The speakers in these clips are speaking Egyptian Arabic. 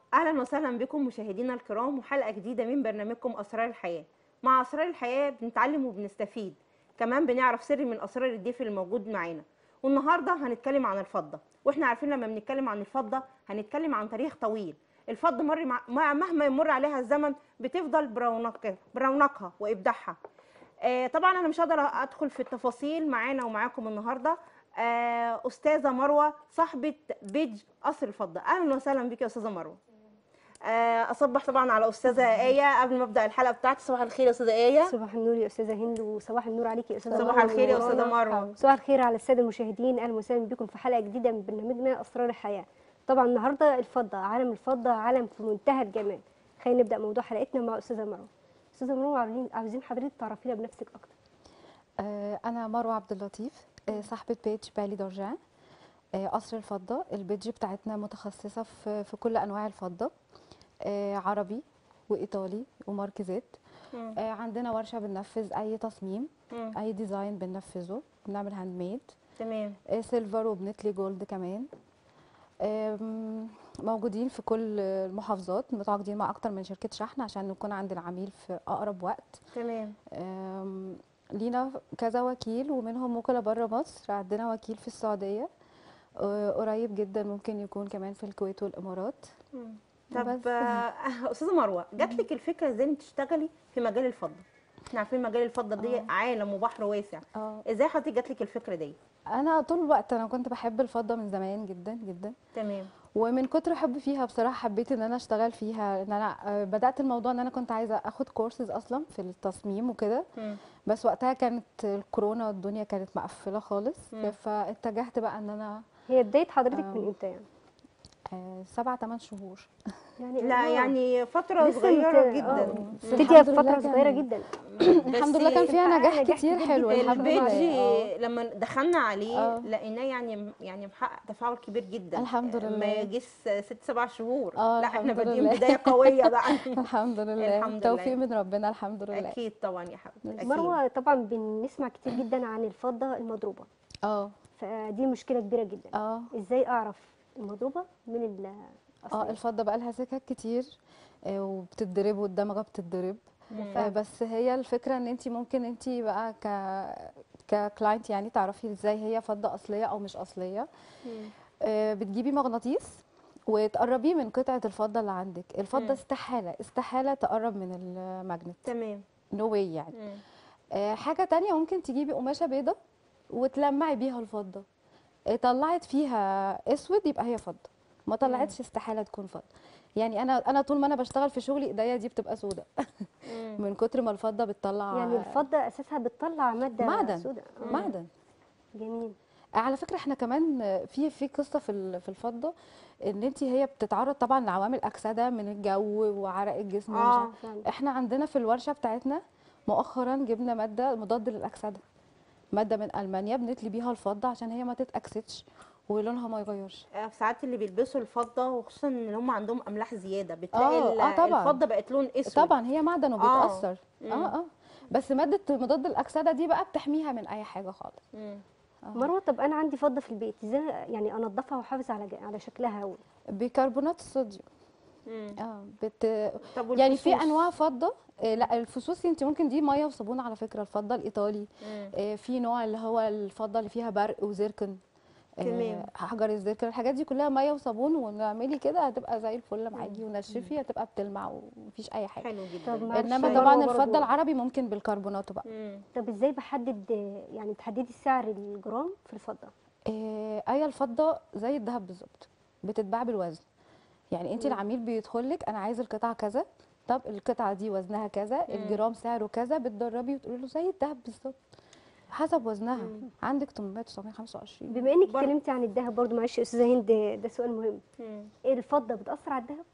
اهلا وسهلا بكم مشاهدينا الكرام وحلقه جديده من برنامجكم اسرار الحياه مع اسرار الحياه بنتعلم وبنستفيد كمان بنعرف سر من اسرار الضيف اللي موجود معانا والنهارده هنتكلم عن الفضه واحنا عارفين لما بنتكلم عن الفضه هنتكلم عن تاريخ طويل الفضه مر مع مع- مهما يمر عليها الزمن بتفضل برونق برونقها وابداعها آه، طبعا انا مش هقدر ادخل في التفاصيل معانا ومعاكم النهارده آه، استاذه مروه صاحبه بيج قصر الفضه اهلا وسهلا بك يا استاذه مروه آه، اصبح طبعا على استاذه ايه قبل ما ابدا الحلقه بتاعتي صباح الخير يا استاذه ايه صباح النور يا استاذه هند وصباح النور عليكي يا استاذه صباح مروة الخير يا منورانا. أستاذة مروة. صباح الخير على الساده المشاهدين اهلا وسهلا بكم في حلقه جديده من برنامجنا اسرار الحياه طبعا النهارده الفضه عالم الفضه عالم في منتهى الجمال خلينا نبدا موضوع حلقتنا مع استاذه مروه استاذه مروه عاوزين عاوزين حضرتك تعرفينا بنفسك اكتر آه، أنا مروة عبد اللطيف آه، صاحبة بيج بالي دورجان آه، قصر الفضة البيج بتاعتنا متخصصة في في كل أنواع الفضة آه، عربي وإيطالي وماركزات مم. آه، عندنا ورشة بننفذ أي تصميم مم. أي ديزاين بننفذه بنعمل هاند ميد تمام آه، سيلفر وبنتلي جولد كمان آم، موجودين في كل المحافظات متواجدين مع أكتر من شركة شحن عشان نكون عند العميل في أقرب وقت تمام أم، لينا كذا وكيل ومنهم وكلاء بره مصر عندنا وكيل في السعودية أه، قريب جدا ممكن يكون كمان في الكويت والإمارات مم. طب بس. آه، استاذه مروه جات لك الفكره ازاي انك تشتغلي في مجال الفضه احنا عارفين مجال الفضه دي آه. عالم وبحر واسع اه ازاي حضرتك جات لك الفكره دي أنا طول الوقت أنا كنت بحب الفضة من زمان جدا جدا تمام ومن كتر حبي فيها بصراحة حبيت إن أنا أشتغل فيها إن أنا أه، بدأت الموضوع إن أنا كنت عايزة أخد كورسز أصلا في التصميم وكده مم. بس وقتها كانت الكورونا والدنيا كانت مقفلة خالص مم. فاتجهت بقى إن أنا هي بدايه حضرتك آه. من امتى يعني أه، سبع تمن شهور يعني لا آه، يعني فتره لسه صغيره انت- جدا آه. بس ابتدي الحمد في لله فتره صغيره كان- جدا الحمد لله كان بس فيها محققة نجاح نجاح كتير كبير حلو جداً. الحمد البيج لله آه. لما دخلنا عليه آه. لقيناه يعني يعني محقق تفاعل كبير جدا الحمد ما لله. يجيش ست سبع شهور آه، لا احنا الحمد بادئين لله. بدايه قويه بقى الحمد لله الحمد لله. توفيق من ربنا الحمد لله اكيد طبعا يا حبيبتي أكيد. مروه طبعا بنسمع كتير جدا عن الفضه المضروبه اه فدي مشكله كبيره جدا اه ازاي اعرف المضروبه من ال اه أصلية؟ الفضه بقى لها سكك كتير آه، وبتتضرب والدمغه بتتضرب مم. آه، بس هي الفكره ان انت ممكن انت بقى ك ككلاينت يعني تعرفي ازاي هي فضه اصليه او مش اصليه مم. آه، بتجيبي مغناطيس وتقربيه من قطعه الفضه اللي عندك مم. الفضه استحاله استحاله تقرب من الماجنت تمام نو واي يعني مم. آه، حاجة تانية ممكن تجيبي قماشة بيضة وتلمعي بيها الفضة آه، طلعت فيها اسود يبقى هي فضة ما طلعتش استحالة تكون فضة يعني انا انا طول ما انا بشتغل في شغلي ايديا دي بتبقى سودة مم. من كتر ما الفضة بتطلع يعني الفضه اساسها بتطلع ماده معدن. سوداء آه، معدن جميل على فكرة احنا كمان آه، في في قصة في ال- في الفضة ان انت هي بتتعرض طبعا لعوامل اكسدة من الجو وعرق الجسم ومش اه عارف- فعلا احنا عندنا في الورشة بتاعتنا مؤخرا جبنا مادة مضاد للأكسدة مادة من ألمانيا بنتلي بيها الفضة عشان هي ما تتأكسدش ولونها ما يغيرش آه، في ساعات اللي بيلبسوا الفضه وخصوصا ان هم عندهم املاح زياده بتلاقي آه، ال- آه، طبعا. الفضه بقت لون اسود طبعا هي معدن وبيتأثر مم. اه اه بس مادة مضاد الأكسدة دي بقى بتحميها من أي حاجة خالص مم. آه. مروه طب انا عندي فضه في البيت ازاي يعني انضفها واحافظ على ج- على شكلها و... بيكربونات الصوديوم مم. اه بت... طب يعني في والفصوص؟ انواع فضه آه لا الفصوص انت ممكن دي ميه وصابون على فكره الفضه الايطالي مم. آه في نوع اللي هو الفضه اللي فيها برق وزركن آه، تمام. حجر الزركن الحاجات دي كلها ميه وصابون ونعملي كده هتبقى زي الفل معاكي ونشفي هتبقى بتلمع ومفيش اي حاجه حلو جدا طب معلش انما يا طبعا مروة برضو، الفضه العربي ممكن بالكربونات بقى مم. طب ازاي بحدد آه، يعني تحددي سعر الجرام في الفضه آه، ايه الفضه زي الذهب بالظبط بتتباع بالوزن يعني انت مم. العميل بيدخل لك انا عايز القطعه كذا طب القطعه دي وزنها كذا الجرام سعره كذا بتدربي وتقولي له زي الذهب بالظبط حسب وزنها مم. عندك 800 925 بما انك برضو. اتكلمتي عن الذهب برضو معلش يا استاذه هند آه، ده سؤال مهم مم. ايه الفضه بتاثر على الذهب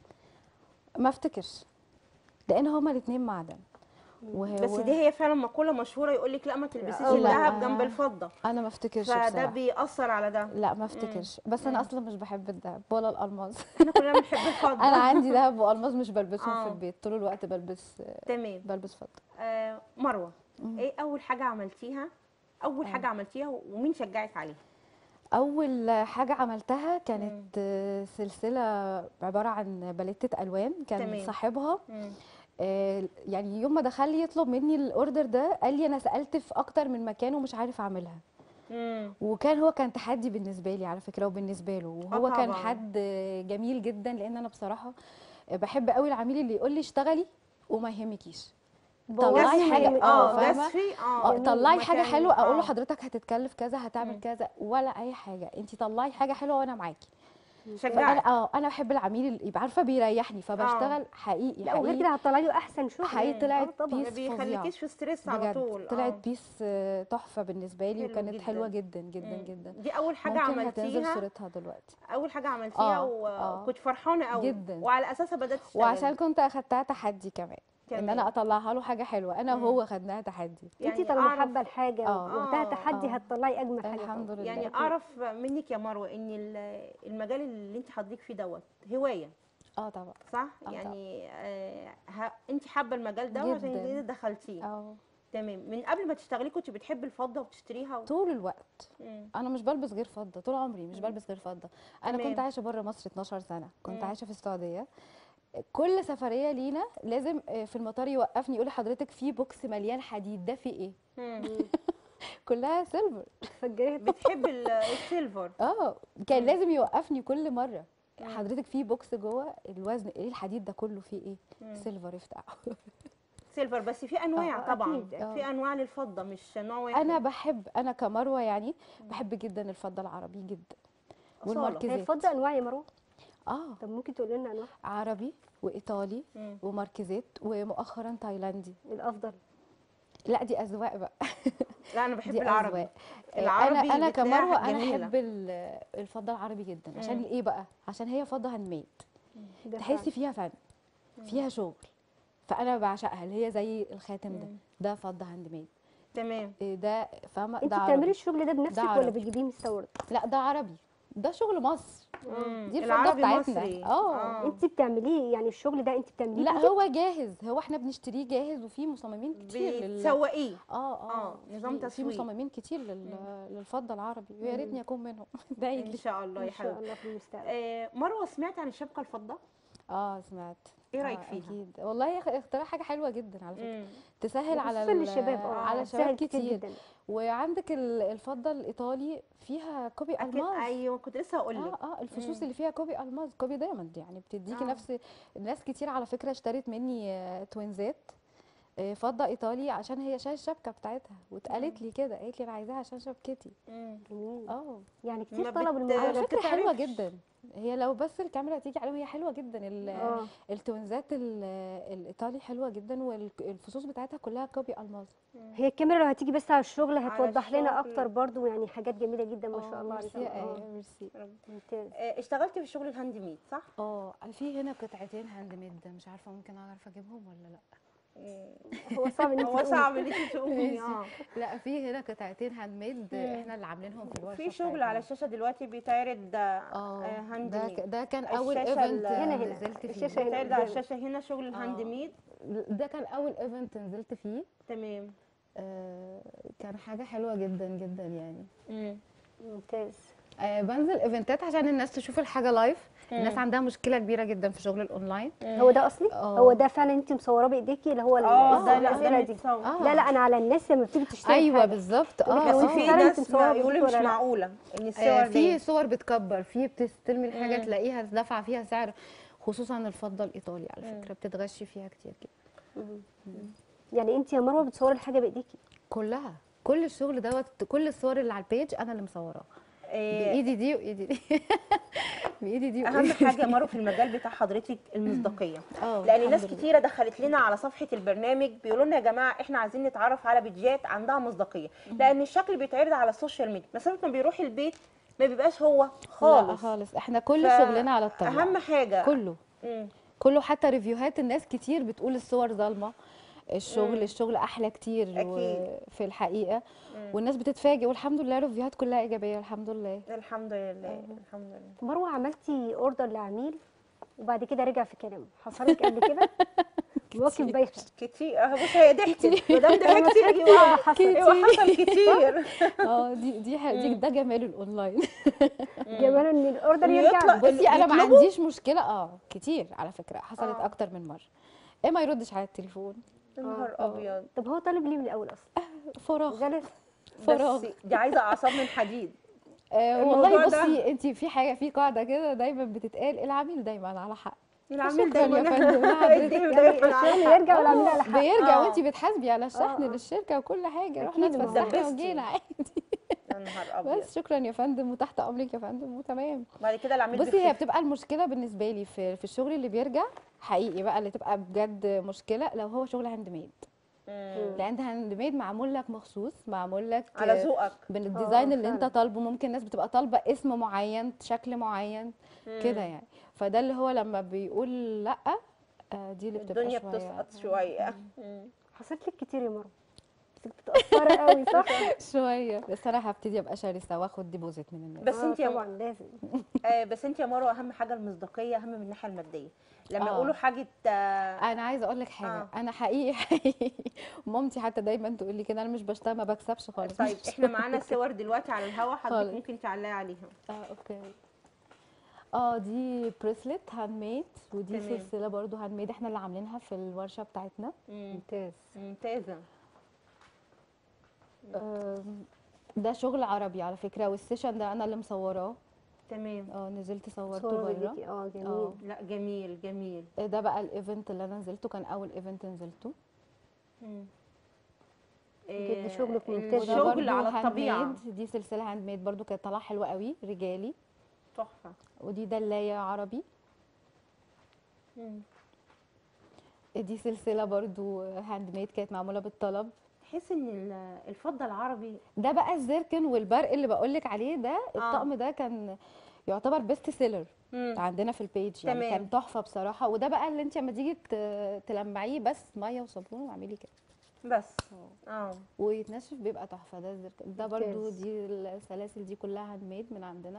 ما افتكرش لان هما الاثنين معدن وهو بس دي هي فعلا مقوله مشهوره يقول لك لا ما تلبسيش لا. الذهب جنب الفضه انا ما افتكرش فده بصراحه بيأثر على ده لا ما افتكرش بس انا اصلا مش بحب الذهب ولا الالماس احنا كلنا بنحب الفضه انا عندي ذهب والماس مش بلبسهم آه. في البيت طول الوقت بلبس تمام بلبس فضه آه مروه مم. ايه اول حاجه عملتيها اول آه. حاجه عملتيها ومين شجعك عليها اول حاجه عملتها كانت آه، سلسله عباره عن باليتة الوان كان تمام. صاحبها مم. آه، يعني يوم ما دخل لي يطلب مني الاوردر ده قال لي انا سالت في اكتر من مكان ومش عارف اعملها مم. وكان هو كان تحدي بالنسبه لي على فكره وبالنسبه له وهو كان طبعاً. حد جميل جدا لان انا بصراحه بحب قوي العميل اللي يقول لي اشتغلي وما يهمكيش طلعي بوظي حاجه من- اه اه فاهمه جاز فري اه اه طلعي حاجه مكان- حلوه اقول له آه. حضرتك هتتكلف كذا هتعمل مم. كذا ولا اي حاجه انت طلعي حاجه حلوه وانا معاكي فانا شجعك اه انا بحب العميل اللي يبقى عارفه بيريحني فبشتغل حقيقي لا وغير حقيقي كده هتطلعي له احسن شغل حقيقي آه طلعت طبعا ما بيس فظيعه بيخليكيش في ستريس على بجد طول طلعت آه. بيس آه، تحفه بالنسبه لي حلو وكانت جدا. حلوه جدا جدا مم. جدا دي اول حاجه ممكن هتنزل عملتيها صورتها دلوقتي اول حاجه عملتيها آه، آه. وكنت فرحانه قوي جدا. وعلى اساسها بدات تشتغلي وعشان كنت اخدتها تحدي كمان ان كمان. انا اطلعها له حاجه حلوه انا مم. وهو خدناها تحدي انت يعني طالما أعرف- حابه الحاجه آه. وقتها آه، تحدي آه. هتطلعي اجمل حاجه الحمد طبعاً. لله يعني أكيد. اعرف منك يا مروه ان ال- المجال اللي انت حضرتك فيه دوت هوايه اه طبعا صح آه يعني آه ه... انت حابه المجال ده وعشان جداً. كده دخلتيه اه تمام من قبل ما تشتغلي كنت بتحبي الفضه وبتشتريها و... طول الوقت مم. انا مش بلبس غير فضه طول عمري مش بلبس غير فضه انا تمام. كنت عايشه بره مصر 12 سنه كنت مم. عايشه في السعوديه كل سفريه لينا لازم آه، في المطار يوقفني يقول لي حضرتك في بوكس مليان حديد ده في ايه مم. كلها سيلفر تفجري بتحبي ال- السيلفر اه كان مم. لازم يوقفني كل مره مم. حضرتك في بوكس جوه الوزن ايه الحديد ده كله فيه ايه مم. سيلفر افتح سيلفر بس في انواع آه، طبعا أكيد. آه. في انواع للفضه مش نوع واحد انا بحب انا كمروه يعني بحب جدا الفضه العربي جدا أصالة. والماركزات هي الفضه انواع يا مروه اه طب ممكن تقولي لنا انواع عربي وايطالي مم. وماركزات ومؤخرا تايلاندي الافضل لا دي اذواق بقى لا انا بحب دي العربي أذواق. العربي انا انا بتلاقيها كمروه انا جميلة. احب ال- الفضه العربي جدا عشان مم. ايه بقى عشان هي فضه هاند ميد ده تحسي فيها فن فيها شغل فانا بعشقها اللي هي زي الخاتم ده مم. ده فضه هاند ميد تمام إيه ده فاهمه انت ده بتعملي عربي الشغل ده بنفسك ولا عربي. بتجيبيه مستورد لا ده عربي ده شغل مصر مم. دي الفضه العربي بتاعتنا مصري. اه انت بتعمليه يعني الشغل ده انت بتعمليه لا بإيدك؟ هو جاهز هو احنا بنشتريه جاهز وفي مصممين كتير لل... بتسوقيه اه آه، اه نظام في- في تسويق. مصممين كتير لل... للفضه العربي ويا ريتني اكون منهم ادعي ان لي شاء الله يا ان شاء حبيبتي الله في المستقبل آه، مروه سمعت عن الشبكه الفضه اه سمعت ايه رايك آه، فيها اكيد والله يا أخي اختراع حاجه حلوه جدا على فكره مم. تسهل على خصوصاً ال- للشباب اه على سهل شباب كتير جدا وعندك ال- الفضه الايطالي فيها كوبي اكيد الماس ايوه كنت لسه هقول لك اه اه الفصوص مم. اللي فيها كوبي الماس كوبي دايموند يعني بتديكي آه. نفس ناس كتير على فكره اشترت مني آه، توينزات آه، فضه ايطالي عشان هي شايل الشبكه بتاعتها واتقالت لي كده قالت لي انا عايزاها عشان شبكتي مم. جميل اه يعني ما كتير بت- طلب على الموضوع ده فكره حلوه بتتعرفش. جدا هي لو بس الكاميرا تيجي عليهم هي حلوه جدا ال- اه التوينزات ال- الايطالي حلوه جدا والفصوص بتاعتها كلها كوبي الماس هي الكاميرا لو هتيجي بس على الشغل على هتوضح لنا الشغل. اكتر برضو يعني حاجات جميله جدا ما آه، شاء الله ميرسي عليك يا اه آية، ميرسي ممتاز آه، اشتغلت في شغل الهاند ميد صح اه في هنا قطعتين هاند ميد مش عارفه ممكن اعرف اجيبهم ولا لا هو صعب ان انت هو تقولي. صعب ان انت تقومي ماشي. اه لا في هنا قطعتين هاند ميد مم. احنا اللي عاملينهم في الورشه في شغل بتاعتنا. على الشاشه دلوقتي بيتعرض آه، اه هاند ده ميد ك- ده كان اول الشاشة ايفنت ال- هنا هنا. نزلت فيه الشاشة هنا. بيتعرض على قدامك. الشاشه هنا شغل الهاند آه. ميد ده كان اول ايفنت نزلت فيه تمام آه كان حاجه حلوه جدا جدا يعني مم. ممتاز آه بنزل ايفنتات عشان الناس تشوف الحاجه لايف الناس مم. عندها مشكله كبيره جدا في شغل الاونلاين هو ده اصلي اه. هو ده فعلا انت مصوره بايديكي اللي هو اه ده لا الاسئله ده دي متصور آه. لا لا انا على الناس لما بتيجي تشتري ايوه حاجة. بالظبط تقولك اه لو بس انت آه. في فعلا ناس متصورة بيقولوا بإيدك مش ولا لا؟ معقوله ان الصور آه، دي في صور بتكبر في بتستلمي الحاجه مم. تلاقيها دافعه فيها سعر خصوصا الفضه الايطالي على مم. فكره بتتغشي فيها كتير جدا يعني انت يا مروه بتصوري الحاجه بايديكي كلها كل الشغل دوت كل الصور اللي على البيج انا اللي مصوراها آه، بايدي دي وايدي دي بايدي دي اهم وإيدي حاجه دي. يا مارو في المجال بتاع حضرتك المصداقيه اه لان ناس الحمد لله. كتيره دخلت لنا على صفحه البرنامج بيقولوا لنا يا جماعه احنا عايزين نتعرف على بيدجات عندها مصداقيه لان الشكل بيتعرض على السوشيال ميديا مسافه ما بيروح البيت ما بيبقاش هو لا خالص خالص احنا كل ف- شغلنا على الطبيعه اهم حاجه كله مم. كله حتى ريفيوهات الناس كتير بتقول الصور ظالمه الشغل مم. الشغل احلى كتير أكيد. و- في الحقيقه مم. والناس بتتفاجئ والحمد لله الريفيوهات كلها ايجابيه الحمد لله الحمد لله الحمد لله مروه عملتي اوردر لعميل وبعد كده رجع في كلامه حصل لك قبل كده مواقف بايخه كتير اه بص هي ضحكت ما دام ضحكتي ايوه ايوه حصل كتير اه دي دي ح- دي ده جمال الاونلاين جمال ان الاوردر إنه يرجع يطلع- بصي انا ما يطلبوا؟ عنديش مشكله اه كتير على فكره حصلت آه. اكتر من مره ايه ما يردش على التليفون يا نهار آه. ابيض طب هو طالب ليه من الاول اصلا فراغ جلس فراغ بس دي عايزه اعصاب من حديد آه الموضوع والله ده- بصي انت في حاجه في قاعده كده دايما بتتقال العميل دايما على حق العميل شكراً يا دايما فندم، لحضرتك. الدين يعني دايما على الشغل حق. يرجع والعميل على حق بيرجع آه. وانت بتحاسبي على الشحن آه، آه. للشركه وكل حاجه أكيد رحنا ما هو اتفسحنا دبستي. وجينا عادي يا نهار ابيض بس شكرا يا فندم وتحت امرك يا فندم وتمام بعد كده العميل بصي هي بيخف. بتبقى المشكله بالنسبه لي في في الشغل اللي بيرجع حقيقي بقى اللي تبقى بجد مشكله لو هو شغل هاند ميد مم. لان هاند ميد معمول لك مخصوص معمول لك على آه، ذوقك من الديزاين آه، اللي انت فعلا. طالبه ممكن ناس بتبقى طالبه اسم معين شكل معين كده يعني فده اللي هو لما بيقول لا آه، دي اللي بتبقى الدنيا شويه بتسقط شويه مم. حصلت لك كتير يا مروه بس بتتاثري قوي صح شويه بس انا هبتدي ابقى شرسه واخد ديبوزيت من الناس بس آه، انت يا طبعا لازم آه بس انت يا مروه اهم حاجه المصداقيه اهم من الناحيه الماديه لما آه. يقولوا حاجه آه انا عايزه اقول لك حاجه آه. انا حقيقي حقيقي مامتي حتى دايما تقول لي كده انا مش بشتغل ما بكسبش خالص طيب احنا معانا صور دلوقتي على الهوا حضرتك خالص. ممكن تعلقي عليها اه اوكي اه دي بريسلت هاند ميد ودي تمام. سلسله برضو هاند ميد احنا اللي عاملينها في الورشه بتاعتنا مم. ممتاز ممتازه آم، ده شغل عربي على فكره والسيشن ده انا اللي مصوراه تمام اه نزلت صورته صورة بره فيديوكي اه جميل آه. لا جميل جميل ده بقى الايفنت اللي انا نزلته كان اول ايفنت نزلته مم. بجد شغلك آه، ممتاز. وده الشغل برضو على هاند الطبيعه ميد. دي سلسله هاند ميد برضو كانت طالعه حلوه قوي رجالي تحفه ودي دلايه عربي مم. دي سلسله برضو هاند ميد كانت معموله بالطلب تحس ان ال- الفضه العربي ده بقى الزركن والبرق اللي بقولك عليه ده الطقم ده كان يعتبر بيست سيلر مم. عندنا في البيج يعني تمام. كان تحفه بصراحه وده بقى اللي انت لما تيجي ت- تلمعيه بس ميه وصابون واعملي كده بس اه ويتنشف بيبقى تحفه ده الزركن ده برضو ممتاز. دي السلاسل دي كلها هاند ميد من عندنا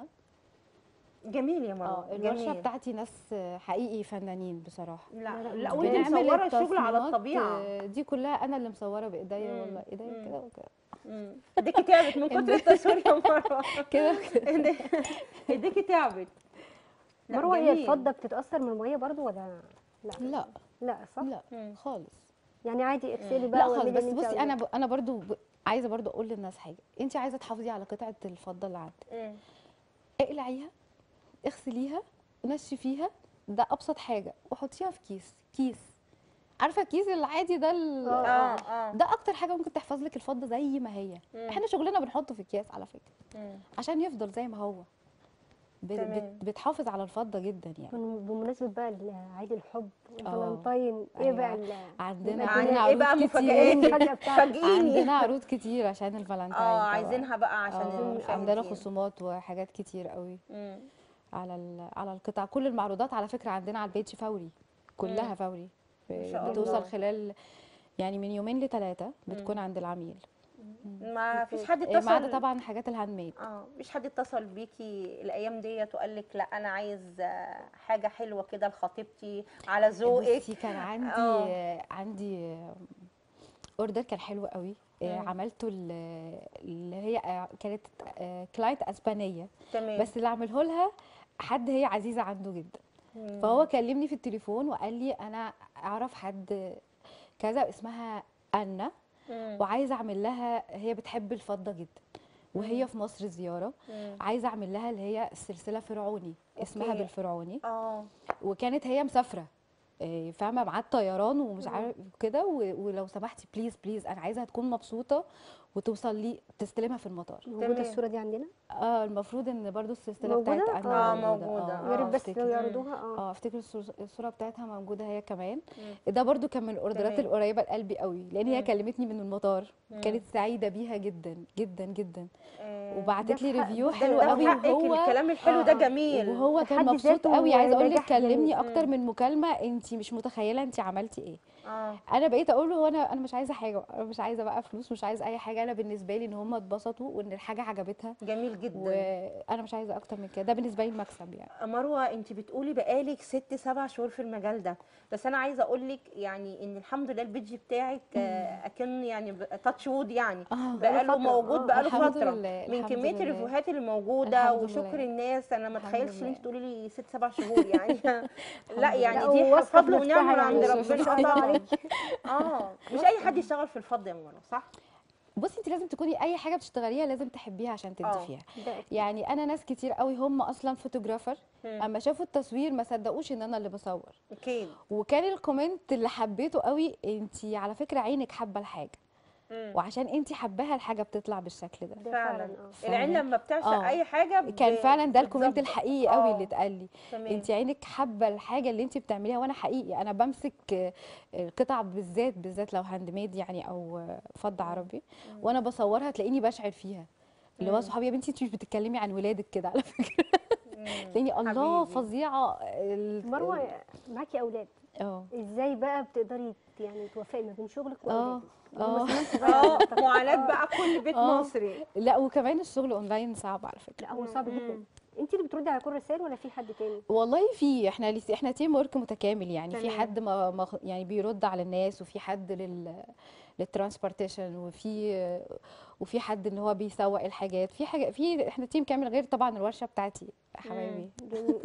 جميل يا اه مروه الورشه جميل بتاعتي ناس حقيقي فنانين بصراحه لا لا، لا لا، وانت بنعمل مصوره الشغل على التصميمات، الطبيعه آه، دي كلها انا اللي مصوره بايديا مم. والله ايديا مم. كده وكده مم. ايديكي تعبت من كتر التصوير يا مروه كده كده ايديكي تعبت لا، مروه هي جميل. الفضه بتتاثر من الميه برضو ولا لا لا لا صح لا مم. خالص يعني عادي اغسلي بقى لا خالص واعملي بس اللي انت بصي انا عاوزاه. ب... انا برضو ب... عايزه برضو اقول للناس حاجه انت عايزه تحافظي على قطعه الفضه اللي عندك مم. اقلعيها اغسليها نشفيها ده ابسط حاجه وحطيها في كيس كيس عارفه الكيس العادي ده ال... آه. اه اه ده اكتر حاجه ممكن تحفظ لك الفضه زي ما هي مم. احنا شغلنا بنحطه في اكياس على فكره مم. عشان يفضل زي ما هو ب... تمام. بت... بتحافظ على الفضه جدا يعني بم- بمناسبه بقى ال- عيد الحب آه. والفالنتين ايه أيوة. بقى ال- عندنا يبقى عن- عندنا ايه بقى عروض مفاجآت كتير المفاجأة بتاعتك فاجئيني عندنا عروض كتير عشان الفالنتين اه طبعاً. عايزينها بقى عشان آه، المشاهدين عندنا خصومات وحاجات كتير قوي مم. على ال- على القطع كل المعروضات على فكره عندنا على البيج فوري كلها مم. فوري ما شاء بتوصل الله. خلال يعني من يومين لثلاثه بتكون عند العميل ما فيش حد إيه، ما عدا اتصل طبعا حاجات الهاند ميد اه مفيش حد اتصل بيكي الايام ديت وقال لك لا انا عايز آه، حاجه حلوه كده لخطيبتي على ذوقك بصي كان عندي آه. عندي اوردر كان حلو قوي آه، مم. عملته ال- اللي هي آه، كانت كلاينت اسبانيه تمام بس اللي عمله لها حد هي عزيزه عنده جدا مم. فهو كلمني في التليفون وقال لي انا اعرف حد كذا اسمها انا مم. وعايزه اعمل لها هي بتحب الفضه جدا وهي في مصر زياره مم. عايزه اعمل لها اللي هي السلسله فرعوني اسمها أوكي. بالفرعوني اه وكانت هي مسافره إيه، فاهمه معاه الطيران ومش مم. عارف كده و- ولو سمحتي بليز بليز انا عايزاها تكون مبسوطه وتوصل لي تستلمها في المطار موجوده تمام. الصوره دي عندنا اه المفروض ان برضو السلسله موجودة؟ بتاعت آه، انا موجودة. آه، يا ريت آه، بس لو أفتكر. يعرضوها اه اه افتكر الصور- الصوره بتاعتها موجوده هي كمان مم. ده برضو كان من الاوردرات تمام. القريبه لقلبي قوي لان هي مم. كلمتني من المطار مم. كانت سعيده بيها جدا جدا جدا آه، وبعتت لي ده في حق- ريفيو ده- حلو ده قوي في حقك وهو الكلام الحلو ده آه، جميل وهو في كان حد مبسوط ذاته قوي عايزه اقول لك نجاح جميل. كلمني اكتر مم. من مكالمه انت مش متخيله انت عملتي ايه اه انا بقيت اقول له هو انا انا مش عايزه حاجه انا مش عايزه بقى فلوس مش عايزه اي حاجه انا بالنسبه لي ان هم اتبسطوا وان الحاجه عجبتها جميل جدا وانا مش عايزه اكتر من كده ده بالنسبه لي المكسب يعني مروه انت بتقولي بقالك ست سبع شهور في المجال ده بس انا عايزه اقول لك يعني ان الحمد لله البيج بتاعك آه، اكن يعني تاتش وود يعني اه بقاله فترة، موجود آه، بقاله الحمد فتره لله، من الحمد كميه لله. الريفيوهات اللي موجوده الحمد وشكر لله. الناس انا ما الحمد اتخيلش ان لله. انت تقولي لي ست سبع شهور يعني لا يعني لا، دي وواثقة فضل بنفسها ونعمه من عند يعني. شوفي. ربنا ما شاء الله طبعا عليكي. اه مش اي حد يشتغل في الفضه يا مروه صح بصي انت لازم تكوني اي حاجه بتشتغليها لازم تحبيها عشان تدي آه. فيها ده أكيد. يعني انا ناس كتير قوي هم اصلا فوتوغرافر مم. اما شافوا التصوير ما صدقوش ان انا اللي بصور اكيد وكان الكومنت اللي حبيته قوي انت على فكره عينك حابه الحاجه مم. وعشان انت حباها الحاجه بتطلع بالشكل ده ده فعلا اه العين فاهمة؟ لما بتعشق آه. اي حاجه ب- كان فعلا ده الكومنت بتظبط. الحقيقي قوي آه. اللي اتقال لي تمام انت عينك حابه الحاجه اللي انت بتعمليها وانا حقيقي انا بمسك آه، القطع بالذات بالذات لو هاند ميد يعني او آه، فضه عربي وانا بصورها تلاقيني بشعر فيها اللي هو مم. صحابي يا بنتي انت مش بتتكلمي عن ولادك كده على فكره مم. تلاقيني الله حبيبي. فظيعه ال- مروه معاكي اولاد اه ازاي بقى بتقدري يعني توفقي ما بين شغلك اه واولادك اه هم سنين صغيرة اه أعتقد. معاناه بقى كل بيت آه. مصري لا وكمان الشغل اونلاين صعب على فكره لا هو صعب جدا مم. انت اللي بتردي على كل الرسائل ولا في حد تاني والله في احنا لس- احنا تيم ورك متكامل يعني في تمام. حد ما ما خ- يعني بيرد على الناس وفي حد لل للترانسبورتيشن وفي وفي حد ان هو بيسوق الحاجات في حاجه في احنا تيم كامل غير طبعا الورشه بتاعتي حبايبي جميل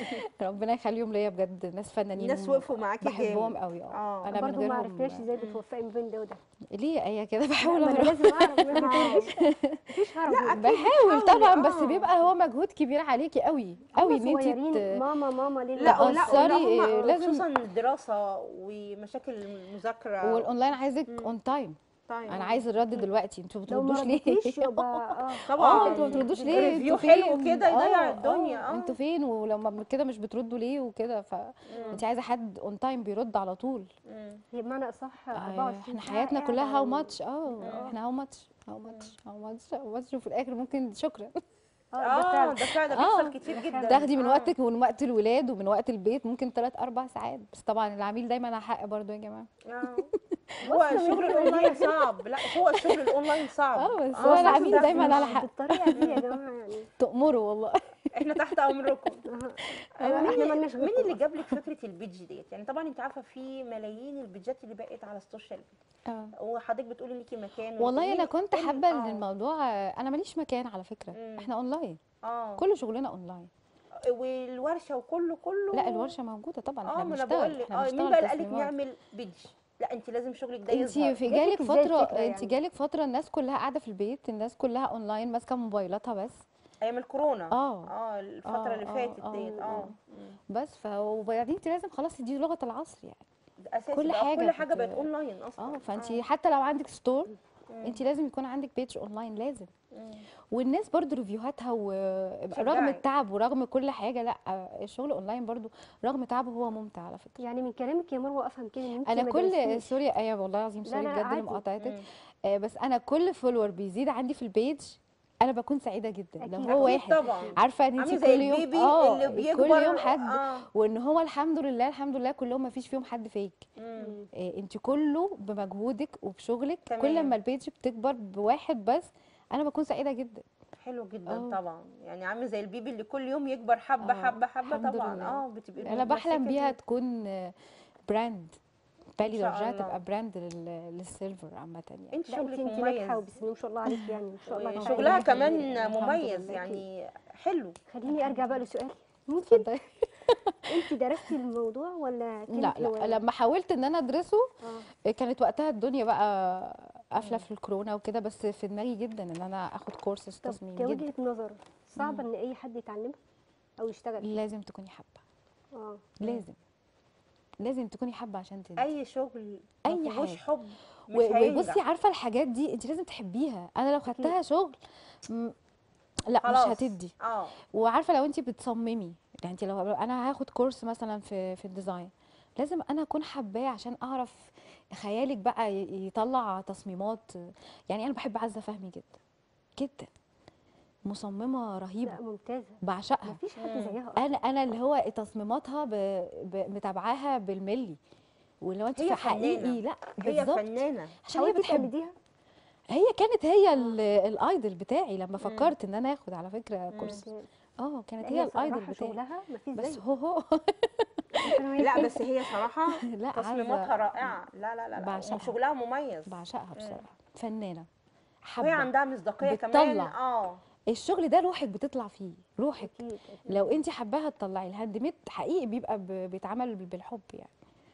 ربنا يخليهم ليا بجد ناس فنانين الناس وقفوا معاكي بحبهم جامد قوي آه. اه انا من برضه ما غيرهم عرفناش ازاي بتوفقي ما بين ده وده ليه ايه كده بحاول ما انا أهرب. لازم اعرف ما بتقوليش مفيش هرب لا، منه. بحاول بتحاولي، طبعا بس آه. بيبقى هو مجهود كبير عليكي قوي قوي هم ان انت صغيرين ماما ماما ليه لا لا لا تأثري، هم لازم- خصوصا الدراسه ومشاكل المذاكره والاونلاين عايزك مم. اون تايم طيب. انا عايز الرد دلوقتي انتوا ما لو ما بتردوش ليه ردتيش يبقى اه طبعا اه انتوا ما بتردوش ليه ريفيو انتوا حلو فين؟ كده يضيع آه، الدنيا آه، اه انتوا فين ولما كده مش بتردوا ليه وكده فانت عايزه حد اون تايم بيرد على طول مم. هي بمعنى اصح آه، 24 احنا ساعة حياتنا قاعد كلها هاو على- ماتش اه احنا هاو ماتش هاو ماتش هاو ماتش هاو ماتش وفي الاخر ممكن شكرا اه ده اه فعلا ده فعلا آه. بيحصل كتير جدا تاخدي من آه. وقتك ومن وقت الولاد ومن وقت البيت ممكن 3 4 ساعات بس طبعا العميل دايما على حق برضه يا جماعه آه. هو الشغل الاونلاين صعب لا هو الشغل الاونلاين صعب اه بس آه، هو صح، العميل صح. دايما على حق بالطريقه دي يا جماعه يعني تأمروا والله احنا تحت امركم آه، احنا مين مالناش مين اللي غيركم جاب لك فكره البيدج ديت يعني طبعا انت عارفه في ملايين البيدجات اللي بقت على السوشيال ميديا اه وحضرتك بتقولي ليكي مكان والله انا وتقولي كنت إيه- حابه آه. ان الموضوع انا ماليش مكان على فكره مم. احنا اونلاين اه كل شغلنا اونلاين والورشه وكله كله لا الورشه موجوده طبعا اه احنا ما انا بنشتغل بقول لك احنا اه مين بنشتغل بقى اللي قال لك تصميمات. نعمل بيدج لا انت لازم شغلك ده انت يظهر في جاتلك جالك ازاي فتره الفكرة انت يعني؟ جالك فتره الناس كلها قاعده في البيت الناس كلها اونلاين ماسكه موبايلاتها بس ايام الكورونا اه اه الفتره آه، اللي آه، فاتت آه، ديت اه آه. مم. بس ف وبعدين انت لازم خلاص دي لغه العصر يعني ده اساسي كل بقى، حاجة كل حاجه بت- بقت اونلاين اصلا اه فانت حتى لو عندك ستور مم. انت لازم يكون عندك بيج اونلاين لازم مم. والناس برضو ريفيوهاتها ورغم تشجعك. التعب ورغم كل حاجه لا الشغل اونلاين برضو رغم تعبه هو ممتع على فكره يعني من كلامك يا مروه افهم كده ان انت انا ما كل درستيش. سوري ايه والله العظيم لا، سوري لا، لا، بجد عادي. لمقاطعتك مم. آه بس انا كل فولور بيزيد عندي في البيج انا بكون سعيده جدا لو أكيد. هو أكيد واحد طبعا عارفه ان عامل انت زي كل يوم البيبي اه اللي بيكبر كل يوم حد اه وان هو الحمد لله الحمد لله كلهم ما فيش فيهم حد فيك مم. إيه انت كله بمجهودك وبشغلك كل تمام. ما البيج بتكبر بواحد بس انا بكون سعيده جدا حلو جدا آه. طبعا يعني عامل زي البيبي اللي كل يوم يكبر حبه آه، حبه حبه الحمد طبعا لله. اه بتبقي انا بحلم متمسكة بيها بيه. تكون آه، براند بالي شاء درجات الله. تبقى براند لل- للسيلفر عامه يعني انت لا انت شغلك انت ناجحه مميز وبسم الله ما شاء الله عليك يعني ان شاء الله ربنا تعالى. شغلها يخليك. كمان الحمد مميز لله. يعني حلو خليني ارجع بقى لسؤالي ممكن اتفضلي. انت درستي الموضوع ولا كانت لا لا هواية؟ لما حاولت ان انا ادرسه اه كانت وقتها الدنيا بقى قافله في الكورونا وكده بس في دماغي جدا ان انا اخد كورسز طب تصميم جدا كوجهه نظر صعب ان اي حد يتعلمها او يشتغل لازم تكوني حابه اه لازم لازم تكوني حابه عشان تنجحي اي شغل أي ما فيهوش حاجة. حب مش و- هينجح وبصي عارفه الحاجات دي انت لازم تحبيها انا لو خدتها شغل م- لا خلاص. مش هتدي اه وعارفه لو انت بتصممي يعني انت لو انا هاخد كورس مثلا في في الديزاين لازم انا اكون حباه عشان اعرف خيالك بقى ي- يطلع تصميمات يعني انا بحب عزه فهمي جدا جدا مصممه رهيبه لا ممتازه بعشقها مفيش حد زيها أصلاً. انا انا اللي هو تصميماتها ب... ب... متابعاها بالملي واللي هو انت هي في حقيقي فنانة. لا هي بالظبط فنانه عشان هي حاولتي بتحب تقلديها هي كانت هي ال- الايدل بتاعي لما فكرت ان انا اخد على فكره كورس ممتاز. اه كانت لا، هي الايدل صراحة بتاعي شغلها مفيش بس زيه هو هو لا بس هي صراحه لا تصميماتها عايزه رائعه لا لا لا, لا. بعشقها. وشغلها مميز بعشقها بصراحه فنانه وهي حابه عندها مصداقيه بتطلع. كمان اه الشغل ده روحك بتطلع فيه روحك اكيد أكيد. لو انت حباها تطلعي الهاند ميد حقيقي بيبقى ب- بيتعمل بالحب يعني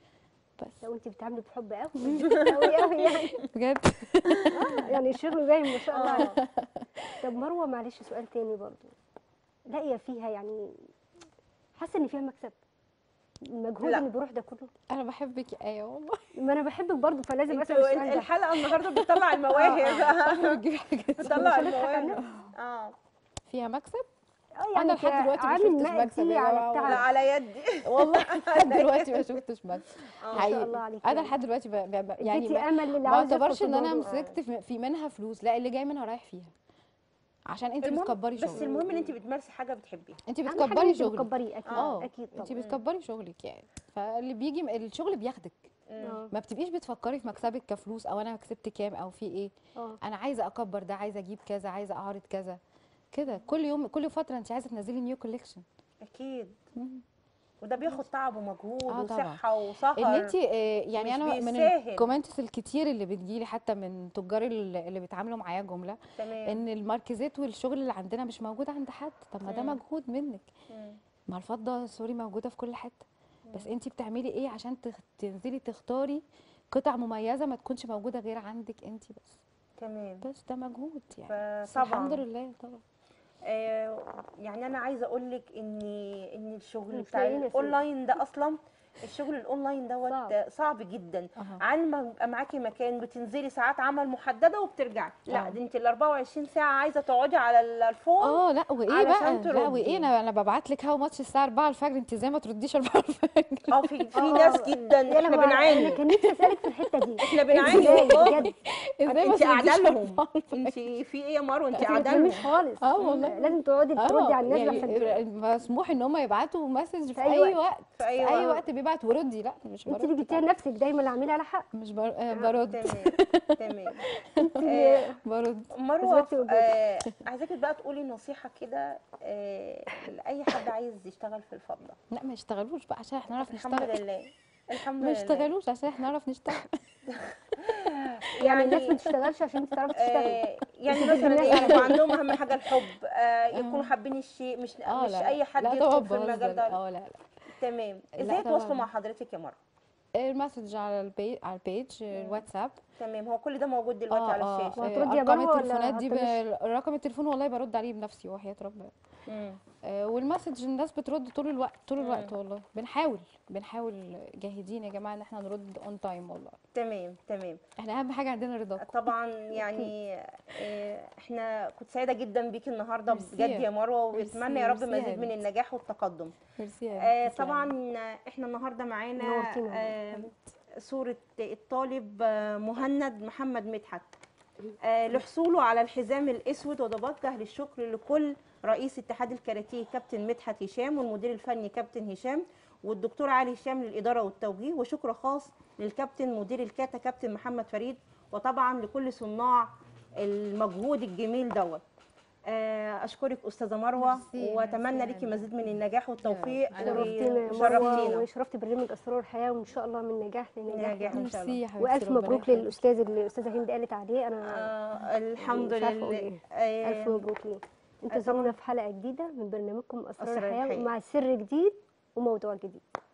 بس لو انت بتعملي بحب قوي قوي قوي يعني بجد آه، يعني الشغل باين ما شاء الله اه طب مروه معلش سؤال تاني برضو لاقيه فيها يعني حاسه ان فيها مكسب المجهود لا. اللي بيروح ده كله انا بحبك يا ايه والله ما انا بحبك برضو فلازم اسال انتوا السؤال ده الحلقه النهارده بتطلع المواهب بتجيب حاجات بتطلع مش هنضحك على المواهب اه فيها مكسب اه أنا يعني لحد دلوقتي ما عامل شفتش مكسب مادي يا على جماعة التعب لا على يدي والله لحد دلوقتي ما شفتش مكسب آه. ما شاء الله عليك انا يعني. لحد دلوقتي ب... ب... ب... يعني اديتي ما, امل للي ما عاوز يدخل اعتبرش في ان انا الموضوع. مسكت في- في منها فلوس لا اللي جاي منها رايح فيها عشان انت المهم- بتكبري بس شغلك المهم ان انت بتمارسي حاجه بتحبيها انت أهم حاجة بتكبري إن انت شغلك بتكبريه اكيد اه اكيد انت طبعا بتكبري شغلك يعني فاللي بيجي الشغل بياخدك اه ما بتبقيش بتفكري في مكسبك كفلوس او انا كسبت كام او في ايه اه انا عايزه اكبر ده عايزه اجيب كذا عايزه اعرض كذا كده كل يوم كل فتره انت عايزه تنزلي نيو كوليكشن اكيد وده بياخد تعب ومجهود آه طبعا. وصحه وسهر ان انت يعني مش انا من بيستاهل. الكومنتس الكتير اللي بتجيلي حتى من تجار اللي اللي بيتعاملوا معايا جمله تمام ان الماركزات والشغل اللي عندنا مش موجود عند حد طب ما ده مم. مجهود منك مم. ما الفضه سوري موجوده في كل حته بس انت بتعملي ايه عشان تخ- تنزلي تختاري قطع مميزه ما تكونش موجوده غير عندك انت بس تمام بس ده مجهود يعني بس فطبعا الحمد لله طبعا آه يعني انا عايزه اقول لك ان ان الشغل مش بتاع لاقيين نسيب. الاونلاين ده اصلا الشغل الاونلاين دوت صعب. صعب, صعب جدا أها. عن ما يبقى معاكي مكان بتنزلي ساعات عمل محدده وبترجعي لا آه. دي انت ال 24 ساعه عايزه تقعدي على ال- الفون اه لا وايه علشان بقى لا تردي. وايه انا انا ببعت لك هاو ماتش الساعه 4 الفجر انت ازاي ما ترديش 4 الفجر اه في في آه. ناس جدا يا احنا لهوي، انا بنعاني كان نفسي اسالك في الحته دي احنا بنعاني ازاي والله بجد ازاي ما انت قاعده ترديش لهم 4 انت في ايه يا مروه انت انت ما قاعده لهم تناميش خالص اه والله. لازم تقعدي تردي على الناس يعني لحسن مسموح ان هم يبعتوا مسج في أي اي وقت. وقت في أي في اي وقت. وقت بيبعت وردي لا مش انت برد اللي جبتيها لنفسك دايما اللي عامله على حق مش بر... آه، برد تمام تمام آه، برد مروه أثبتي وجودك. آه عايزاكي بقى تقولي نصيحه كده آه لاي حد عايز يشتغل في الفضه لا ما يشتغلوش بقى عشان احنا نعرف الحمد نشتغل لله الحمد ما لله يشتغلوش عشان احنا نعرف نشتغل يعني الناس ما يعني تشتغلش عشان انت تعرفي تشتغلي آه يعني مثلا ايه يبقى عندهم اهم حاجه الحب آه يكونوا حابين الشيء مش اه مش لا اي حد لا طبعا يدخل في المجال بهزر ده اه لا لا تمام لا ازاي طبعاً. يتواصلوا مع حضرتك يا مروه المسج على البيج على البيج الواتساب تمام هو كل ده موجود دلوقتي على الشاشه وهتردي يا ارقام مروة ولا التليفونات دي هتردش؟ ب... رقم التليفون والله برد عليه بنفسي وحياة ربنا مم. آه، والمسج الناس بترد طول الوقت طول الوقت والله بنحاول بنحاول جاهدين يا جماعه ان احنا نرد اون تايم والله تمام تمام احنا اهم حاجه عندنا رضاكم طبعا يعني آه، احنا كنت سعيده جدا بيكي النهارده ميرسي. بجد يا مروه ميرسي، واتمنى يا رب ميرسي يا مزيد من حبيبتي. النجاح والتقدم ميرسي يا آه حبيبتي، تسلمي. طبعا احنا النهارده معانا نورتينا آه صوره الطالب آه، مهند محمد مدحت آه لحصوله على الحزام الاسود وتوجه للشكر لكل رئيس اتحاد الكاراتيه كابتن مدحت هشام والمدير الفني كابتن هشام والدكتور علي هشام للاداره والتوجيه وشكر خاص للكابتن مدير الكاتا كابتن محمد فريد وطبعا لكل صناع المجهود الجميل دوت آه، اشكرك استاذه مروه ميرسي، واتمنى ميرسي ليكي يا مزيد من النجاح والتوفيق أنا شرفتينا يا مروه وشرفتينا وشرفت برنامج اسرار الحياه وان شاء الله من نجاح لنجاح نجاح ان شاء الله ميرسي يا حبيبتي والف ربنا مبروك يخليك. للاستاذ اللي الاستاذه هند قالت عليه انا آه الحمد مش عارفة أقول لله إيه. آه، الف مبروك ليه انتظرونا في حلقه جديده من برنامجكم اسرار أسرار الحياه الحياة. مع سر جديد وموضوع جديد